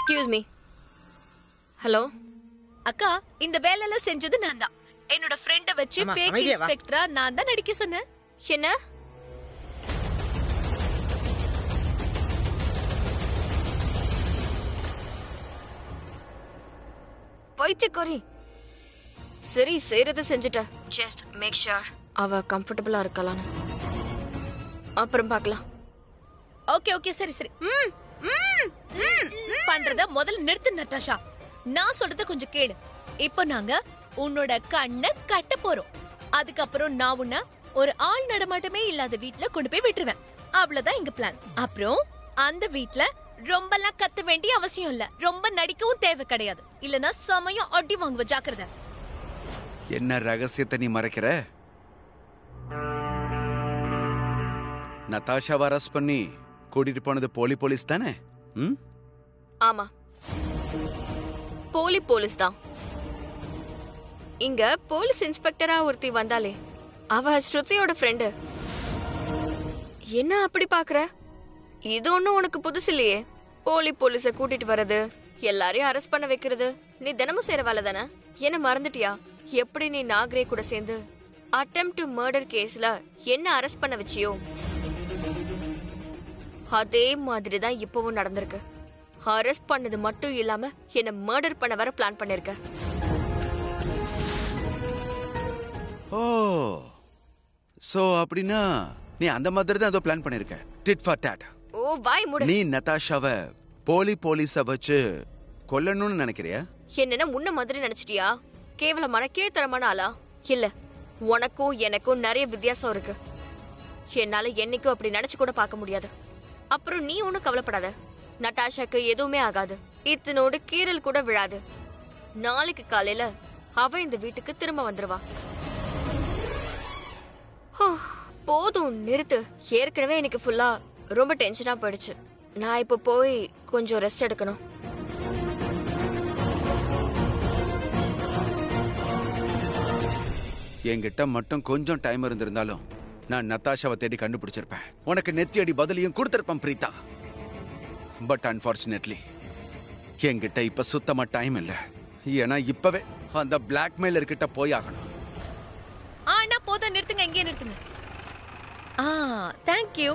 Excuse me hello அக்கா இந்த வேலையெல்லாம் செஞ்சது நான் தான் என்னோட ஃப்ரெண்ட வச்சு ஆமா, ஃபேக் அமைதியா வா. இன்ஸ்பெக்டரா நான் தான் நடிக்க சொன்னேன் என்ன பைத்தியக்காரி சரி செய்யறத செஞ்சுட்ட ஜஸ்ட் மேக் ஷூர் அவ கம்ஃபர்டபுளா இருக்கலான்னு அப்புறம் பார்க்கலாம் ஓகே ஓகே சரி சரி ம், ம், ம், ம். பண்றத முதல்ல நிறுத்து நட்டாஷா நான் சொல்றத கொஞ்சம் கேளு இப்போ நாங்க உன்னோட கண்ணை கட்ட போறோம் அதுக்கப்புறம் நான் உன்னை ஒரு ஆள் நடமாட்டமே இல்லாத வீட்ல கொண்டு போய் விட்டுருவேன் அவ்வளவுதான் எங்க பிளான் அப்புறம் அந்த வீட்ல ரொம்பலாம் கத்த வேண்டிய அவசியம் இல்ல ரொம்ப நடிக்கவும் தேவை கிடையாது இல்லனா சமயம் அடி வாங்குவ ஜாக்கிரதை என்ன ரகசியத்தை நீ மறைக்கிற நதாஷாவை அரெஸ்ட் பண்ணி கூட்டிட்டு போனது போலி போலீஸ் தானே ம் ஆமா போலி போலீஸ் தான் இங்க போலீஸ் இன்ஸ்பெக்டரா ஒருத்தி வந்தாலே அவ ஸ்ருதியோட ஃப்ரெண்டு என்ன அப்படி பாக்குற இது ஒண்ணும் உனக்கு புதுசு இல்லையே போலி போலீஸ கூட்டிட்டு வர்றது எல்லாரையும் அரெஸ்ட் பண்ண வைக்கிறது நீ தினமும் செய்யற வேலை தானே என்ன மறந்துட்டியா எப்படி நீ நாகரே கூட சேர்ந்து அட்டம் டு மர்டர் கேஸ்ல என்ன அரெஸ்ட் பண்ண வச்சியோ அதே மாதிரி தான் இப்பவும் நடந்திருக்கு அரெஸ்ட் பண்ணது மட்டும் இல்லாம என்ன மர்டர் பண்ண வர பிளான் பண்ணிருக்க ஓ சோ அப்படின்னா நீ அந்த மாதிரி தான் ஏதோ பிளான் பண்ணிருக்க டிட் ஃபார் டாட் ஓ வாய் மூடு நீ நதாஷாவை போலி போலீஸ வச்சு கொல்லணும்னு நினைக்கிறியா என்னன்னா உன்ன மாதிரி நினைச்சிட்டியா கேவலமான கீழ்த்தரமான ஆளா இல்ல உனக்கும் எனக்கும் நிறைய வித்தியாசம் இருக்கு என்னால என்னைக்கும் அப்படி நினைச்சு கூட பார்க்க முடியாது அப்புறம் நீ ஒன்னும் கவலைப்படாத நட்டாஷாக்கு எதுவுமே ஆகாது இத்தனோடு கீறல் கூட விழாது நாளைக்கு காலையில அவ இந்த வீட்டுக்கு திரும்ப வந்துருவா ஹோ, போதும் நிறுத்து ஏற்கனவே எனக்கு ஃபுல்லா ரொம்ப டென்ஷனா போயிடுச்சு நான் இப்ப போய் கொஞ்சம் ரெஸ்ட் எடுக்கணும் என்கிட்ட மட்டும் கொஞ்சம் டைம் இருந்திருந்தாலும் நான் நதாஷாவை தேடி கண்டுபிடிச்சிருப்பேன் உனக்கு நெத்தி அடி பதிலையும் கொடுத்திருப்பேன் பிரீதா பட் அன்பார்ச்சுனேட்லி என்கிட்ட இப்ப சுத்தமா டைம் இல்ல ஏன்னா இப்பவே அந்த பிளாக்மெயிலர் கிட்ட போய் ஆகணும் ஆனா போதும் நிறுத்துங்க இங்கே நிறுத்துங்க ஆ தேங்க்யூ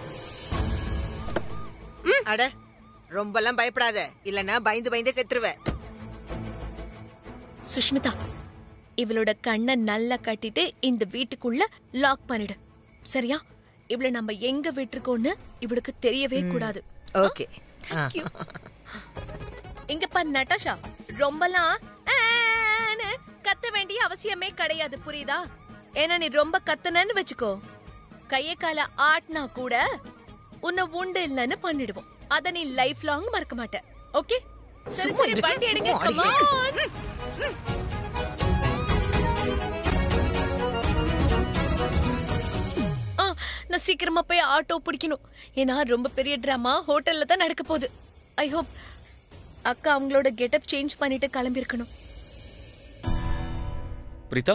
அட ரொம்பலாம் பயப்படாத இல்லனா பயந்து பயந்தே செத்துருவ சுஷ்மிதா இவளோட கண்ணை நல்லா கட்டிட்டு இந்த வீட்டுக்குள்ள லாக் பண்ணிடு சரியா இவள நம்ம எங்க விட்டுருக்கோம்னு இவளுக்கு தெரியவே கூடாது ஓகே Thank you. இங்க பாரு நட்டாஷா ரொம்பலாம் ஆன்னு கத்த வேண்டிய அவசியமே கிடையாது புரியுதா ஏன்னா நீ ரொம்ப கத்தனன்னு வச்சுக்கோ கைய கால ஆட்டினா கூட உன்னை உண்டு இல்லைன்னு பண்ணிடுவோம் அத நீ லைஃப் லாங் மறக்க மாட்ட ஓகே சரி சும்மா சரி இரு. வண்டி எடுங்க சும்மா come அடிக்க. on. ஆ, நான் சீக்கிரமா போய் ஆட்டோ பிடிக்கணும் ஏன்னா ரொம்ப பெரிய டிராமா ஹோட்டல்ல தான் நடக்க போகுது ஐ ஹோப் அக்கா அவங்களோட கெட்டப் சேஞ்ச் பண்ணிட்டு கிளம்பியிருக்கணும் பிரீதா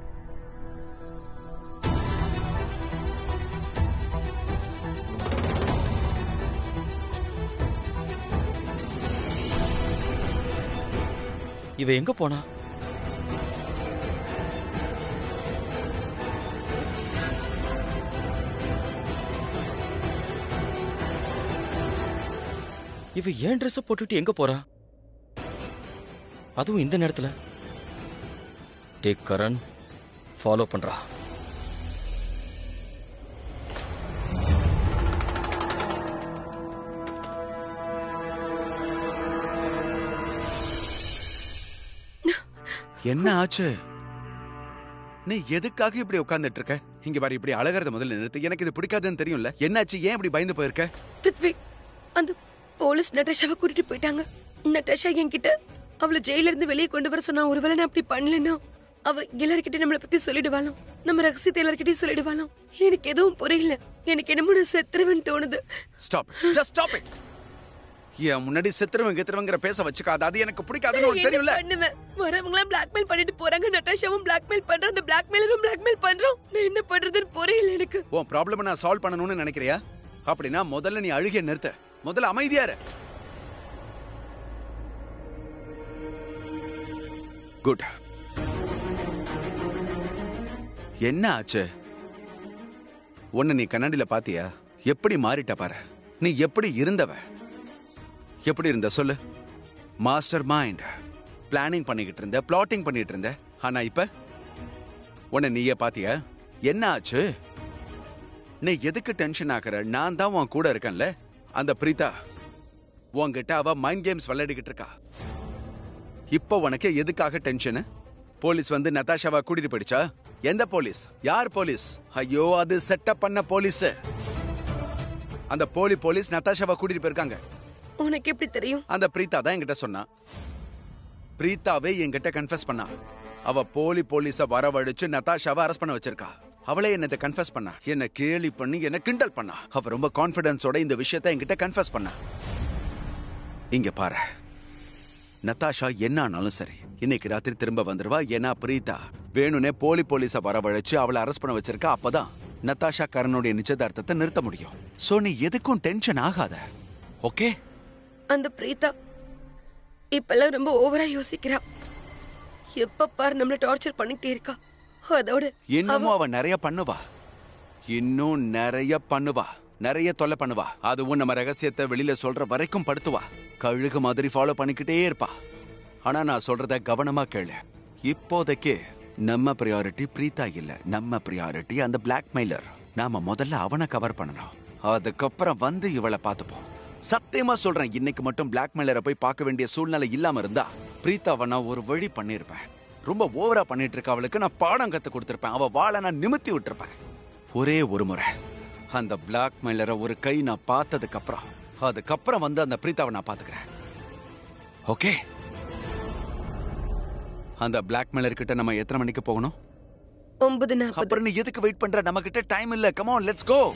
இவ எங்க போனா இவ ஏன் ட்ரெஸ் போட்டுட்டு எங்க போறா அதுவும் இந்த நேரத்துல டேக் கரண் ஃபாலோ பண்றா என்ன ஆச்சு நீ எதுக்காக இப்படி உட்கார்ந்துட்டு இருக்க இங்க பாரு இப்படி அழகறத முதல்ல நிறுத்து எனக்கு இது பிடிக்காதுன்னு தெரியும்ல என்னாச்சு ஏன் இப்படி பயந்து போயிருக்க பிருத்வி அந்த போலீஸ் நட்டாஷாவை கூட்டிட்டு போயிட்டாங்க நட்டாஷா என்கிட்ட அவளை ஜெயில இருந்து வெளியே கொண்டு வர சொன்னா ஒருவேளை நான் அப்படி பண்ணலன்னா அவ எல்லார்கிட்டயும் நம்மளை பத்தி சொல்லிடுவாளாம் நம்ம ரகசியத்தை எல்லார்கிட்டயும் சொல்லிடுவாளாம் எனக்கு எதுவும் புரியல எனக்கு என்னமோ நான் செத்துருவேன்னு தோணுது ஸ்டாப் ஜஸ்ட் ஸ்டாப் இட் என் முன்னாடி செத்துருவன் கெத்துருவங்கிற பேச வச்சுக்காத அது எனக்கு பிடிக்காதுன்னு உனக்கு என்ன தெரியும்ல பண்ணுவேன் வரவங்களாம் பிளாக்மெயில் பண்ணிட்டு போறாங்க நட்டாஷாவும் பிளாக்மெயில் பண்றான் அந்த பிளாக்மெயிலரும் பிளாக்மெயில் பண்றோம் நான் என்ன பண்றதுன்னு புரியல எனக்கு உன் ப்ராப்ளம் நான் சால்வ் பண்ணணும்னு நினைக்கிறியா அப்படின்னா முதல்ல நீ அழுகிய நிறுத்த முதல்ல அமைதியா இரு குட் என்ன ஆச்சு உன்னை நீ கண்ணாடியில பாத்தியா எப்படி மாறிட்ட பாரு நீ எப்படி இருந்தவ எப்படி இருந்த சொல்லு மாஸ்டர் மைண்ட் பிளானிங் பண்ணிக்கிட்டு இருந்த பிளாட்டிங் பண்ணிட்டு இருந்த ஆனா இப்ப உன்னை நீயே பாத்தியா என்ன ஆச்சு நீ எதுக்கு டென்ஷன் ஆகுற நான் தான் உன் கூட இருக்கேன்ல அந்த பிரீதா உன்கிட்ட அவ மைண்ட் கேம்ஸ் விளையாடிக்கிட்டு இருக்கா இப்போ உனக்கு எதுக்காக டென்ஷனு போலீஸ் வந்து நதாஷாவை கூட்டிட்டு போயிடுச்சா எந்த போலீஸ் யார் போலீஸ் ஐயோ அது செட்டப் பண்ண போலீஸ் அந்த போலி போலீஸ் நதாஷாவை கூட்டிட்டு போயிருக்காங்க உனக்கு எப்படி தெரியும் அந்த பிரீதா தான் என்கிட்ட சொன்னா பிரீதாவே என்கிட்ட கன்ஃபஸ் பண்ணா அவ போலி போலீஸ வரவழைச்சு நதாஷாவை அரெஸ்ட் பண்ண வச்சிருக்கா அவளே என்னத்தை கன்ஃபஸ் பண்ணா என்ன கேலி பண்ணி என்ன கிண்டல் பண்ணா அவ ரொம்ப கான்ஃபிடன்ஸோட இந்த விஷயத்தை என்கிட்ட கன்ஃபஸ் பண்ணா இங்க பாரு நதாஷா என்ன ஆனாலும் சரி இன்னைக்கு ராத்திரி திரும்ப வந்துருவா ஏன்னா பிரீதா வேணும்னே போலி போலீஸ வரவழைச்சு அவளை அரெஸ்ட் பண்ண வச்சிருக்கா அப்பதான் நதாஷா கரனுடைய நிச்சயதார்த்தத்தை நிறுத்த முடியும் சோ நீ எதுக்கும் டென்ஷன் ஆகாத ஓகே அந்த பிரீதா இப்பெல்லாம் ரொம்ப ஓவரா யோசிக்கிறா எப்ப பாரு நம்மள டார்ச்சர் பண்ணிட்டே இருக்கா அதோட இன்னமும் அவ நிறைய பண்ணுவா இன்னும் நிறைய பண்ணுவா நிறைய தொல்லை பண்ணுவா அதுவும் நம்ம ரகசியத்தை வெளியில சொல்ற வரைக்கும் படுத்துவா கழுகு மாதிரி ஃபாலோ பண்ணிக்கிட்டே இருப்பா ஆனா நான் சொல்றத கவனமா கேளு இப்போதைக்கு நம்ம ப்ரியாரிட்டி பிரீதா இல்ல நம்ம ப்ரியாரிட்டி அந்த பிளாக்மெயிலர் நாம முதல்ல அவனை கவர் பண்ணணும் அதுக்கப்புறம் வந்து இவளை பார்த்துப்போம் சத்தியமா சொல்றேன் இன்னைக்கு மட்டும் பிளாக்மெயிலரை போய் பார்க்க வேண்டிய சூழ்நிலை இல்லாம இருந்தா பிரீதாவை நான் ஒரு வழி பண்ணிருப்பேன் ரொம்ப ஓவரா பண்ணிட்டு இருக்க அவளுக்கு நான் பாடம் கத்து கொடுத்திருப்பேன் அவ வாழை நான் நிமித்தி விட்டுருப்பேன் ஒரே ஒரு முறை அந்த பிளாக்மெயிலரை ஒரு கை நான் பார்த்ததுக்கு அப்புறம் அதுக்கப்புறம் வந்து அந்த பிரீதாவை நான் பாத்துக்கிறேன் ஓகே அந்த பிளாக்மெயிலர் கிட்ட நம்ம எத்தனை மணிக்கு போகணும் ஒன்பது நாற்பது அப்புறம் நீ எதுக்கு வெயிட் பண்ற நம்ம கிட்ட டைம் இல்ல கமான் லெட்ஸ் கோ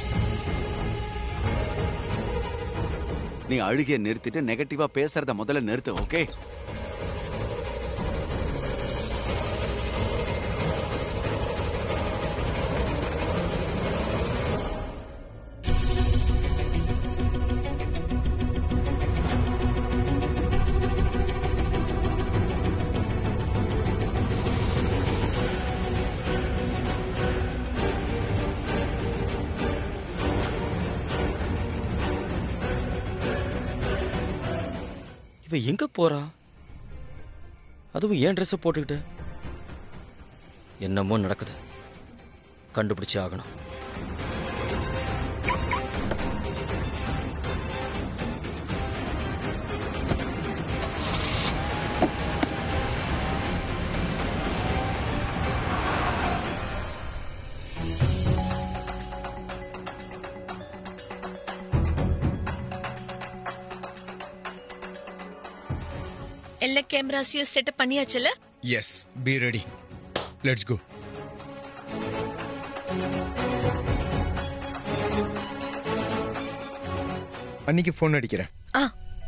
நீ அழுகிய நிறுத்திட்டு நெகட்டிவா பேசுறத முதல்ல நிறுத்து ஓகே இவ எங்க போறா அதுவும் ஏன் ட்ரெஸ் போட்டுக்கிட்டு என்னமோ நடக்குது கண்டுபிடிச்சே ஆகணும் எல்லா கேமராஸையும் செட்டப் பண்ணியாச்சுல S P ready let's go அன்னைக்கு ஃபோன் அடிக்கிறேன் ஆ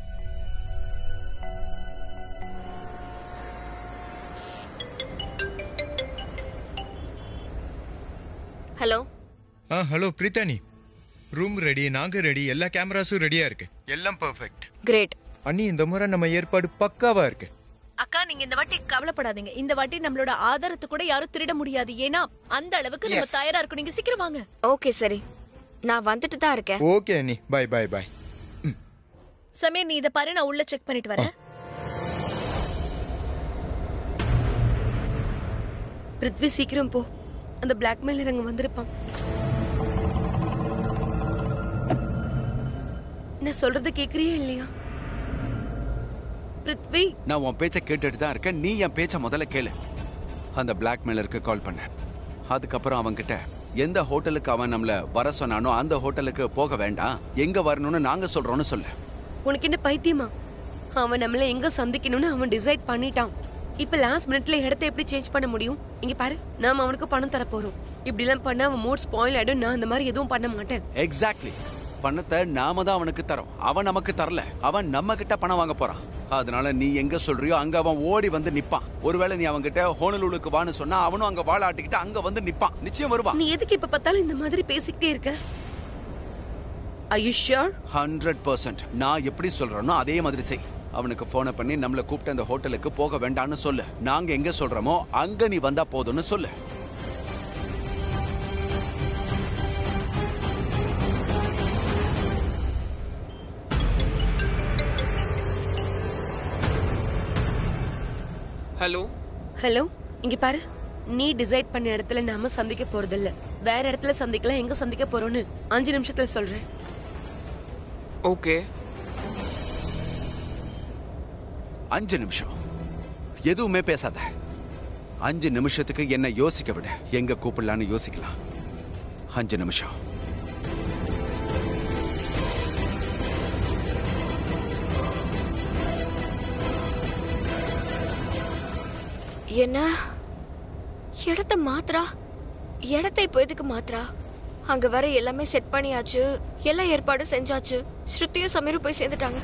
ஹலோ ஆ ஹலோ பிரீத்தானி ரூம் ரெடி நாங்க ரெடி எல்லா கேமராஸும் ரெடியா இருக்கு எல்லாம் பர்ஃபெக்ட் கிரேட் அண்ணி இந்த முறை நம்ம ஏற்பாடு பக்காவா இருக்கு அக்கா நீங்க இந்த வாட்டி கவலைப்படாதீங்க இந்த வாட்டி நம்மளோட ஆதாரத்தை கூட யாரும் திருட முடியாது ஏன்னா அந்த அளவுக்கு நம்ம Yes. தயாரா இருக்கோம் நீங்க சீக்கிரம் வாங்க ஓகே சரி நான் வந்துட்டு தான் இருக்கேன் ஓகே அண்ணி பை பை பை சமீர் நீ இத பாரு நான் உள்ள செக் பண்ணிட்டு வரேன் பிருத்வி சீக்கிரம் போ அந்த பிளாக்மெயிலர் அங்க வந்திருப்பான் நான் சொல்றத கேக்குறியா இல்லையா பிருத்வி நான் உன் பேச்ச கேட்டுட்டு தான் இருக்கேன் நீ என் பேச்ச முதல்ல கேளு அந்த பிளாக்மெயிலருக்கு கால் பண்ண அதுக்கப்புறம் அவன்கிட்ட எந்த ஹோட்டலுக்கு அவன் நம்மள வர சொன்னானோ அந்த ஹோட்டலுக்கு போக வேண்டாம் எங்க வரணும்னு நாங்க சொல்றோம்னு சொல்லு உனக்கு என்ன பைத்தியமா அவன் நம்மள எங்க சந்திக்கணும்னு அவன் டிசைட் பண்ணிட்டான் இப்ப லாஸ்ட் மினிட்ல இடத்த எப்படி சேஞ்ச் பண்ண முடியும் இங்க பாரு நாம அவனுக்கு பணம் தர போறோம் இப்படி எல்லாம் பண்ண அவன் மூட் ஸ்பாயில் ஆயிடும் நான் அந்த மாதிரி எதுவும் பண்ண மாட்டேன் எக்ஸாக்ட்லி பணத்தை நாம தான் அவனுக்கு தரோம் அவன் நமக்கு தரல அவன் நம்ம கிட்ட பணம் வாங்க போறான் அதனால நீ எங்க சொல்றியோ அங்க அவன் ஓடி வந்து நிப்பான் ஒருவேளை நீ அவன்கிட்ட ஹோனலூலுக்கு வான்னு சொன்னா அவனும் அங்க வாழ ஆட்டிக்கிட்டு அங்க வந்து நிப்பான் நிச்சயம் வருவான் நீ எதுக்கு இப்ப பார்த்தாலும் இந்த மாதிரி பேசிக்கிட்டே இருக்க I you sure hundred percent நான் எப்படி சொல்றேனோ அதே மாதிரி செய் அவனுக்கு போனை பண்ணி நம்மள கூப்பிட்டு அந்த ஹோட்டலுக்கு போக வேண்டாம்னு சொல்லு நாங்க எங்க சொல்றோமோ அங்க நீ வந்தா போதும்னு சொல்லு ஹலோ ஹலோ இங்க பாரு நீ டிசைட் பண்ண இடத்துல நாம சந்திக்க போறதில்ல வேற இடத்துல சந்திக்கலாம் எங்க சந்திக்க போறோம்னு அஞ்சு நிமிஷத்துல சொல்றேன் ஓகே அஞ்சு நிமிஷம் எதுவுமே பேசாத அஞ்சு நிமிஷத்துக்கு என்ன யோசிக்க விடு எங்க கூப்பிடலான்னு யோசிக்கலாம் அஞ்சு நிமிஷம் என்ன இடத்த மாத்துறா இடத்த இப்போ எதுக்கு மாத்துறா அங்க வர எல்லாமே செட் பண்ணியாச்சு எல்லா ஏற்பாடும் செஞ்சாச்சு ஸ்ருதியும் சமீரும் போய் சேர்ந்துட்டாங்க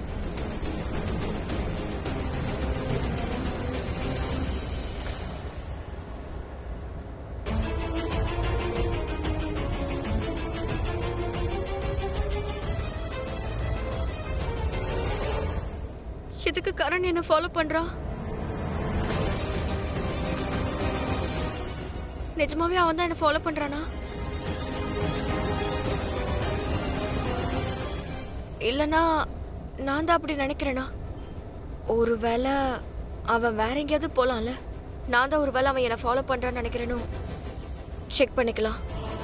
எதுக்கு கரண் என்ன ஃபாலோ பண்றான் நிஜமாவே அவன் தான் என்ன ஃபாலோ பண்றானா இல்லனா நான் தான் அப்படி நினைக்கிறேனா ஒருவேளை அவன் வேற எங்கேயாவது போலாம்ல நான் தான் ஒருவேளை அவன் என்ன ஃபாலோ பண்றான்னு நினைக்கிறேனோ செக் பண்ணிக்கலாம்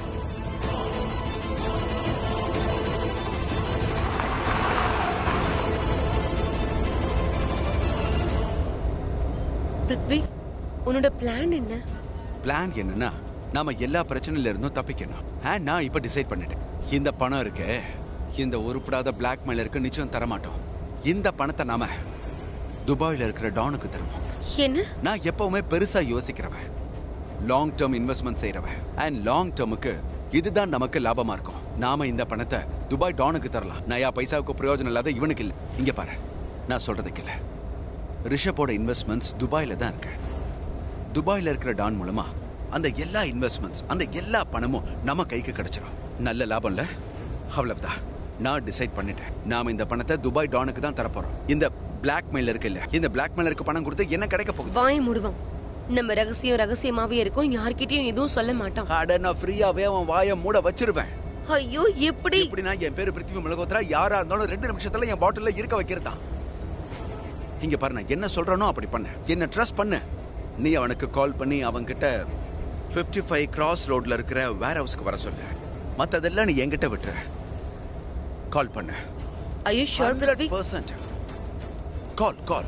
பிருத்வி உன்னோட பிளான் என்ன பிளான் என்னன்னா நாம எல்லா பிரச்சனையில இருந்தும் தப்பிக்கணும் ஆ, நான் இப்ப டிசைட் பண்ணிட்டேன் இந்த பணம் இருக்கே இந்த உருப்படாத பிளாக்மெயிலருக்கு நிச்சயம் தரமாட்டோம் இந்த பணத்தை நாம துபாயில இருக்கிற டானுக்கு தருவோம் என்ன நான் எப்பவுமே பெருசா யோசிக்கிறவன் லாங் டேர்ம் இன்வெஸ்ட்மெண்ட் செய்யறவன் அண்ட் லாங் டேர்முக்கு இதுதான் நமக்கு லாபமா இருக்கும் நாம இந்த பணத்தை துபாய் டானுக்கு தரலாம் நயா பைசாவுக்கு பிரயோஜனம் இல்லாத இவனுக்கு இல்ல இங்க பாரு நான் சொல்றதுக்கு இல்ல ரிஷப்போட இன்வெஸ்ட்மெண்ட்ஸ் துபாயில தான் இருக்கு துபாயில இருக்கிற டான் மூலமா அந்த எல்லா இன்வெஸ்ட்மெண்ட்ஸ் அந்த எல்லா பணமும் நம்ம கைக்கு கிடைச்சிரும் நல்ல லாபம் இல்ல அவ்வளவுதான் நான் டிசைட் பண்ணிட்டேன் நாம இந்த பணத்தை துபாய் டானுக்கு தான் தரப்போறோம் இந்த பிளாக்மெயில் இருக்கு இல்ல இந்த பிளாக்மெயிலருக்கு பணம் கொடுத்து என்ன கிடைக்க போகுது வாய் மூடுவான் நம்ம ரகசியம் ரகசியமாவே இருக்கும் யார்கிட்டயும் எதுவும் சொல்ல மாட்டான் அட நான் ஃப்ரீயாவே அவன் வாயை மூட வச்சிருவேன் ஐயோ எப்படி இப்படின்னா என் பேரு பிருத்திவி மிளகோத்ரா யாரா இருந்தாலும் ரெண்டு நிமிஷத்துல என் பாட்டில்ல இருக்க வைக்கிறதா இங்க பாரு நான் என்ன சொல்றேனோ அப்படி பண்ணு என்ன ட்ரஸ்ட் பண்ணு நீ அவனுக்கு கால் பண்ணி அவன்கிட்ட 55 ஃபைவ் கிராஸ் ரோட்ல இருக்கிற வேர் ஹவுஸ்க்கு வர சொல்லு மத்ததெல்லாம் நீ என்கிட்ட விட்டுரு கால் பண்ணு ஐயோ sure Prithvi percent call call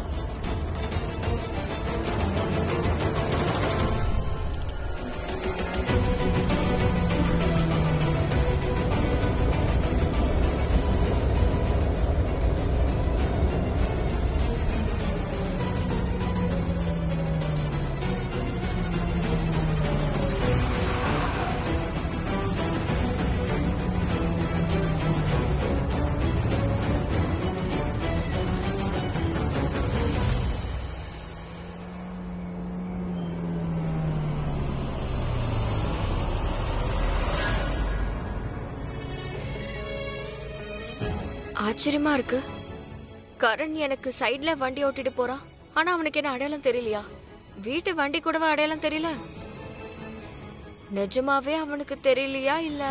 ஆச்சரியமா இருக்கு கரண் எனக்கு சைடுல வண்டி ஓட்டிட்டு போறான் ஆனா அவனுக்கு என்ன அடையாளம் தெரியலையா வீட்டு வண்டி கூடவா அடையாளம் தெரியல நிஜமாவே அவனுக்கு தெரியலையா இல்ல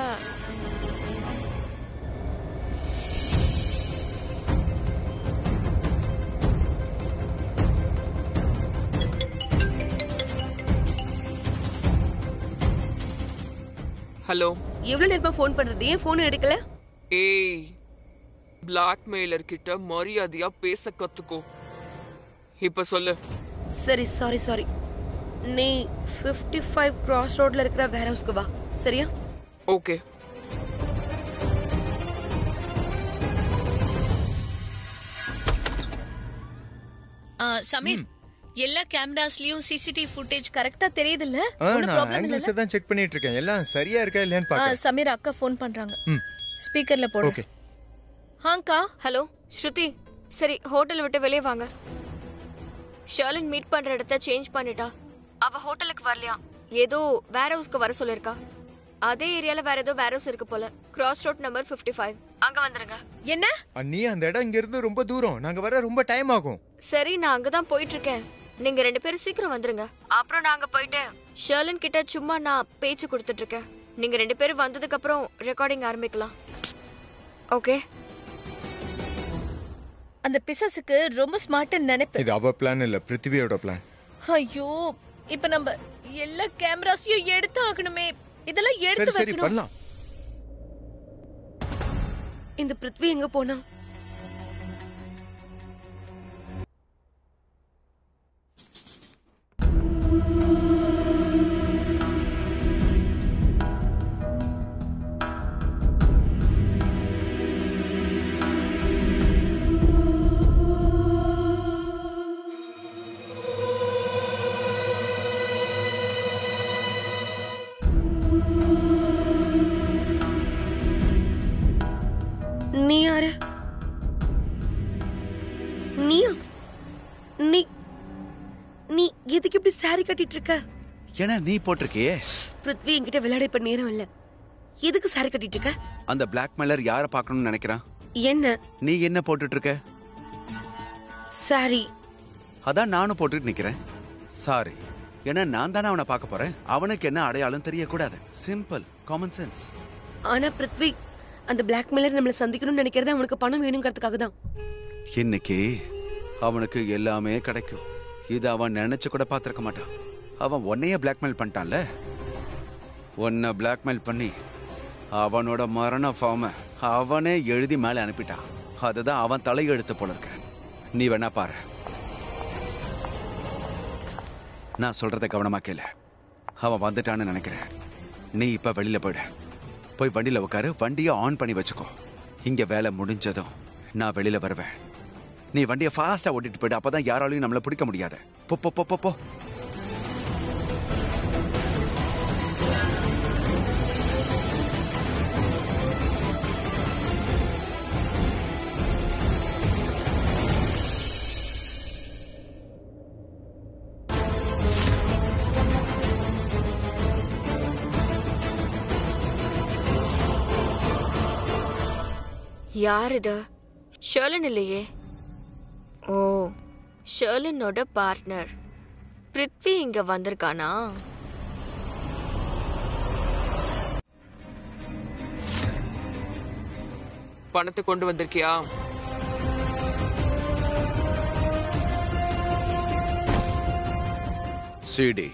ஹலோ எவ்வளவு நேரமா ஃபோன் பண்றது ஏன் போன் எடுக்கல ஏய் பிளாக்மெயிலர் கிட்ட மரியாதையா பேச கத்துக்கோ இப்ப சொல்லு சரி சாரி சாரி நீ 55 ஃபைவ் கிராஸ் ரோட்ல இருக்கிற வேர் ஹவுஸ்க்கு வா சரியா ஓகே ஆ, சமீர் எல்லா கேமராஸ்லயும் சிசிடிவி ஃபுட்டேஜ் கரெக்டா தெரியுதுல்ல ஆ ஒன்னும் நான் ப்ராப்ளம் ஆங்கிள்ஸ் இல்ல தான் செக் பண்ணிட்டு இருக்கேன் எல்லாம் சரியா இருக்கா இல்லையான்னு பார்க்க சமீர் அக்கா ஃபோன் பண்றாங்க ம் ஸ்பீக்கர்ல போடு ஓகே ஹாங்கா ஹலோ ஸ்ருதி சரி ஹோட்டல் விட்டு வெளியே வாங்க ஷர்லின் மீட் பண்ற இடத்த சேஞ்ச் பண்ணிட்டா அவ ஹோட்டலுக்கு வரலையா ஏதோ வேர் ஹவுஸ்க்கு வர சொல்லிருக்கா அதே ஏரியால வேற ஏதோ வேர் ஹவுஸ் இருக்கு போல கிராஸ் ரோட் நம்பர் 55 ஃபைவ் அங்க வந்துருங்க என்ன அண்ணி அந்த இடம் இங்க இருந்து ரொம்ப தூரம் நாங்க வர ரொம்ப டைம் ஆகும் சரி நான் அங்கதான் போயிட்டு இருக்கேன் நீங்க ரெண்டு பேரும் சீக்கிரம் வந்துருங்க அப்புறம் நாங்க போயிட்டு ஷர்லின் கிட்ட சும்மா நான் பேச்சு கொடுத்துட்டு இருக்கேன் நீங்க ரெண்டு பேரும் வந்ததுக்கு அப்புறம் ரெக்கார்டிங் ஆரம்பிக்கலாம் ஓகே அந்த பிசாசுக்கு ரொம்ப ஸ்மார்ட் நினைப்பு இது அவ பிளான் இல்ல பிருத்திவியோட பிளான் ஐயோ இப்ப நம்ம எல்லா கேமராஸையும் எடுத்து ஆகணுமே இதெல்லாம் சரி எடுத்து சரி வைக்கணும் பண்ணலாம் இந்த பிருத்வி எங்க போனா நீ யாரு நீயா நீ நீ எதுக்கு இப்படி சாரி கட்டிட்டு இருக்க ஏன்னா நீ போட்டிருக்கியே பிருத்வி என்கிட்ட விளையாட இப்ப நேரம் இல்ல எதுக்கு சாரி கட்டிட்டு இருக்க அந்த பிளாக்மெயிலர் யார பார்க்கணும்னு நினைக்கிறான் என்ன நீ என்ன போட்டுட்டு இருக்க சாரி அதான் நானும் போட்டுட்டு நிக்கிறேன் சாரி ஏன்னா நான் தானே அவனை பார்க்க போறேன் அவனுக்கு என்ன அடையாளம் தெரியக்கூடாது சிம்பிள் காமன் சென்ஸ் ஆனா பிருத்வி அந்த பிளாக்மெயிலர் நம்மள சந்திக்கணும்னு நினைக்கிறது அவனுக்கு பணம் வேணுங்கிறதுக்காக தான் இன்னைக்கு அவனுக்கு எல்லாமே கிடைக்கும் இது அவன் நினைச்சு கூட பார்த்திருக்க மாட்டான் அவன் உன்னைய பிளாக்மெயில் பண்ணிட்டான்ல உன்னை பிளாக்மெயில் பண்ணி அவனோட மரண ஃபார்ம அவனே எழுதி மேலே அனுப்பிட்டான் அதுதான் அவன் தலையெழுத்து போல இருக்க நீ வேணா பாரு நான் சொல்றத கவனமா கேளு அவன் வந்துட்டான்னு நினைக்கிறேன் நீ இப்ப வெளியில போயிடு போய் வண்டியில உட்காரு வண்டியை ஆன் பண்ணி வச்சுக்கோ இங்க வேலை முடிஞ்சதும் நான் வெளியில வருவேன் நீ வண்டியை ஃபாஸ்டா ஓட்டிட்டு போயிடு அப்பதான் யாராலையும் நம்மள பிடிக்க முடியாது போ போ போ போ போ யார் இது ஷர்லின் இல்லையே ஓ ஷர்லினோட பார்ட்னர் பிருத்வி இங்க வந்திருக்கானா பணத்தை கொண்டு வந்திருக்கியா சிடி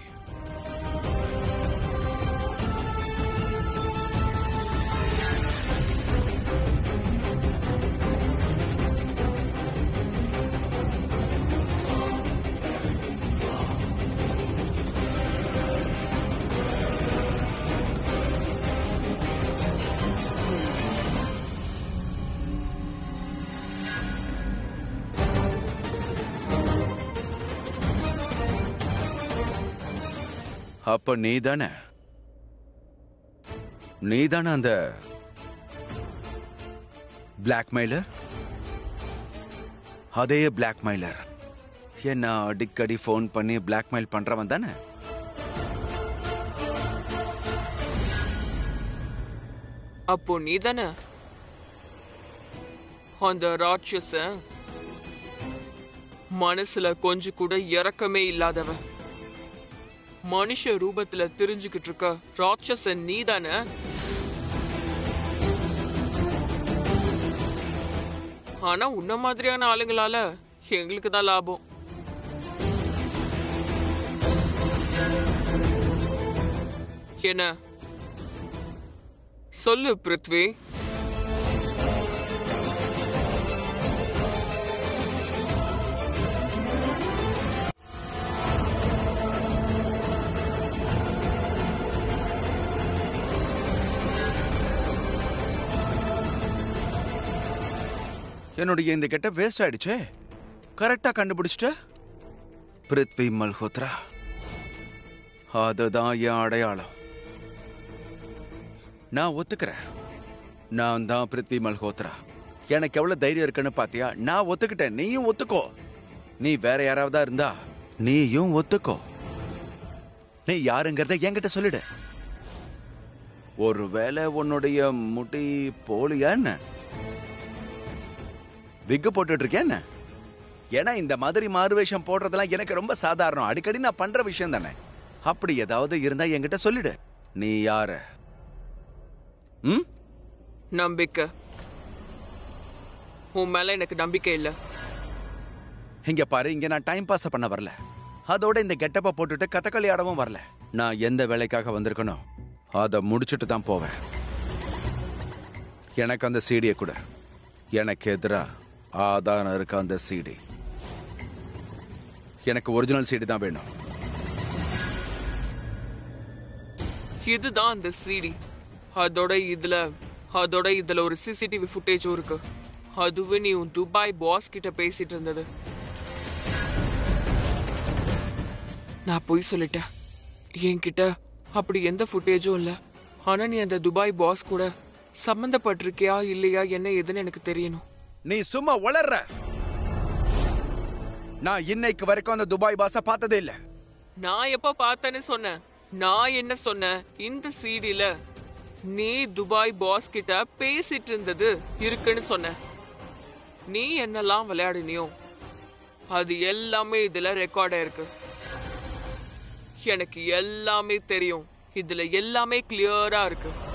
அப்ப நீ தானே நீ தானே அந்த பிளாக்மெயிலர் அதே பிளாக்மெயிலர் என்ன அடிக்கடி ஃபோன் பண்ணி பிளாக்மெயில் பண்றவன் தானே அப்போ நீ தானே அந்த ராட்சச மனசுல கொஞ்சம் கூட இரக்கமே இல்லாதவன் மனுஷ ரூபத்துல தெரிஞ்சுக்கிட்டு இருக்க ராட்சசன் நீ தானே ஆனா உன்ன மாதிரியான ஆளுங்களால எங்களுக்கு தான் லாபம் என்ன சொல்லு பிருத்வி என்னுடைய இந்த கெட்ட வேஸ்ட் ஆயிடுச்சே கரெக்டா கண்டுபிடிச்சிட்ட பிருத்வி மல்ஹோத்ரா அதுதான் என் அடையாளம் நான் ஒத்துக்கிறேன் நான் தான் பிருத்வி மல்ஹோத்ரா எனக்கு எவ்வளவு தைரியம் இருக்குன்னு பாத்தியா நான் ஒத்துக்கிட்டேன் நீயும் ஒத்துக்கோ நீ வேற யாராவதா இருந்தா நீயும் ஒத்துக்கோ நீ யாருங்கிறத என்கிட்ட சொல்லிடு ஒருவேளை உன்னுடைய முடி போலியா என்ன விக்கு போட்டுட்டு இருக்கேன் என்ன ஏன்னா இந்த மாதிரி மாறுவேஷம் போடுறதெல்லாம் எனக்கு ரொம்ப சாதாரணம் அடிக்கடி நான் பண்ற விஷயம் தானே அப்படி ஏதாவது இருந்தா என்கிட்ட சொல்லிடு நீ யாரு ம் நம்பிக்கை உன் மேல எனக்கு நம்பிக்கை இல்ல இங்க பாரு இங்க நான் டைம் பாஸ் பண்ண வரல அதோட இந்த கெட்டப்ப போட்டுட்டு கதகளி ஆடவும் வரல நான் எந்த வேலைக்காக வந்திருக்கனோ அதை முடிச்சுட்டு தான் போவேன் எனக்கு அந்த சீடியை கூட எனக்கு எதிரா ஆதாரம் இருக்க அந்த சீடி எனக்கு ஒரிஜினல் சீடி தான் வேணும் இதுதான் அந்த சிடி அதோட இதுல அதோட இதுல ஒரு சிசிடிவி ஃபுட்டேஜும் இருக்கு அதுவே நீ உன் துபாய் பாஸ் கிட்ட பேசிட்டு இருந்தது நான் பொய் சொல்லிட்டேன் என்கிட்ட அப்படி எந்த ஃபுட்டேஜும் இல்ல ஆனா நீ அந்த துபாய் பாஸ் கூட சம்பந்தப்பட்டிருக்கியா இல்லையா என்ன ஏதுன்னு எனக்கு தெரியணும் நீ சும்மா உளர்ற நான் இன்னைக்கு வரைக்கும் அந்த துபாய் பாஸ பார்த்ததே இல்ல நான் எப்ப பார்த்தேன்னு சொன்னேன் நான் என்ன சொன்னேன் இந்த சீடில நீ துபாய் பாஸ் கிட்ட பேசிட்டு இருந்தது இருக்குன்னு சொன்ன நீ என்னெல்லாம் விளையாடினியோ அது எல்லாமே இதுல ரெக்கார்ட் ஆயிருக்கு எனக்கு எல்லாமே தெரியும் இதுல எல்லாமே கிளியரா இருக்கு